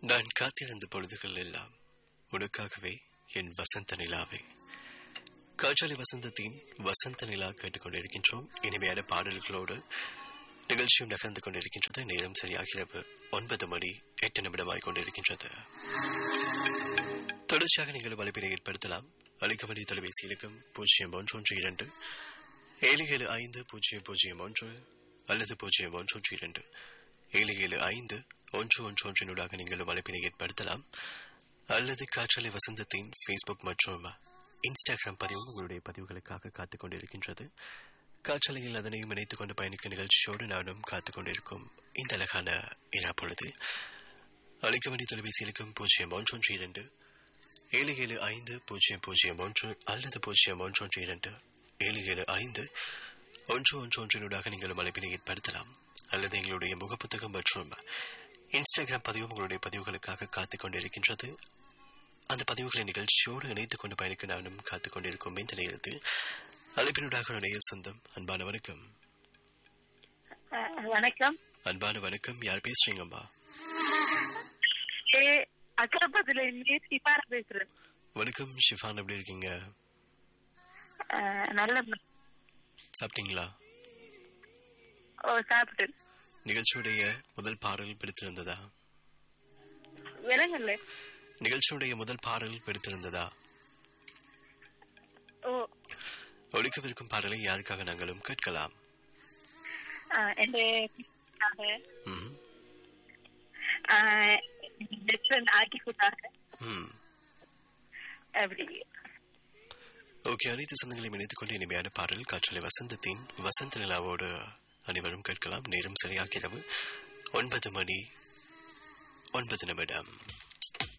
நான் காத்திருந்த பொழுதுகள் எல்லாம் உனக்காகவே என் வசந்த நிலாவே காற்றாலை வசந்தத்தின் வசந்த நிலா கேட்டுக்கொண்டிருக்கின்றோம் இனிமையான பாடல்களோடு நிகழ்ச்சியும் நகர்ந்து கொண்டிருக்கின்றது நேரம் சரியாகிறது ஒன்பது மணி எட்டு நிமிடமாய் கொண்டிருக்கின்றது தொடர்ச்சியாக நீங்கள் வலைப்பினை ஏற்படுத்தலாம் அழைக்க வேண்டிய தொலைபேசி இலக்கம் பூஜ்ஜியம் ஒன்று ஒன்று இரண்டு ஏழு ஏழு ஐந்து பூஜ்ஜியம் பூஜ்ஜியம் ஒன்று அல்லது பூஜ்ஜியம் ஒன்று ஒன்று இரண்டு ஏழு ஏழு ஐந்து ஒன்று ஒன்று ஒன்றினூடாக நீங்கள் வலைப்பினை ஏற்படுத்தலாம் அல்லது காற்றலை வசந்தத்தின் ஃபேஸ்புக் மற்றும் இன்ஸ்டாகிராம் பதிவும் உங்களுடைய பதிவுகளுக்காக காத்துக் கொண்டிருக்கின்றது காற்றலையில் அதனையும் இணைத்துக் கொண்டு பயணிக்கும் நிகழ்ச்சியோடு நானும் காத்துக் கொண்டிருக்கும் இந்த அழகான இரா பொழுதில் அழைக்க வேண்டிய தொலைபேசி இலக்கம் பூஜ்ஜியம் ஒன்று ஒன்று இரண்டு ஏழு ஏழு ஐந்து பூஜ்ஜியம் பூஜ்ஜியம் ஒன்று அல்லது பூஜ்ஜியம் ஒன்று ஒன்று இரண்டு ஏழு ஏழு ஐந்து ஒன்று ஒன்று ஒன்றினூடாக நீங்கள் அழைப்பினை ஏற்படுத்தலாம் அல்லது எங்களுடைய முகப்புத்தகம் மற்றும் இன்ஸ்டாகிராம் பதிவும் உங்களுடைய பதிவுகளுக்காக காத்துக் கொண்டிருக்கின்றது அந்த பதிவுகளை நிகழ்ச்சியோடு இணைத்துக் கொண்டு பயணிக்க நானும் காத்துக் கொண்டிருக்கும் இந்த நேரத்தில் அழைப்பினூடாக நேய சொந்தம் அன்பான வணக்கம் அஹ் வணக்கம் அன்பான வணக்கம் யார் பேசுறீங்கம்மா ஏ அக்கரப்பத்துல இருந்து சிபாரா பேசுறேன் வணக்கம் ஷிஃபான் எப்படி இருக்கீங்க அஹ் நல்ல சாப்பிட்டீங்களா ஓ சாப்பிட்டு நிகழ்ச்சியுடைய முதல் பாடல் பிடித்திருந்ததா விலங்கல்ல நிகழ்ச்சியுடைய முதல் பாடல் பிடித்திருந்ததா ஓ ஒழிக்கவிருக்கும் பாடலை யாருக்காக நாங்களும் கேட்கலாம் அஹ் എന്റെ കുട്ടിക്കാக ம் பெஸ்ட் ஃப்ரெண்ட் ஆக்கிக்கூட்டாக ம் அப்படி ஓகே அனைத்து சொந்தங்களையும் இணைத்துக் கொண்டு இனிமையான பாடல் காற்றலை வசந்தத்தின் வசந்த நிலாவோடு அனைவரும் கேட்கலாம் நேரம் சரியாக இரவு ஒன்பது மணி ஒன்பது நிமிடம்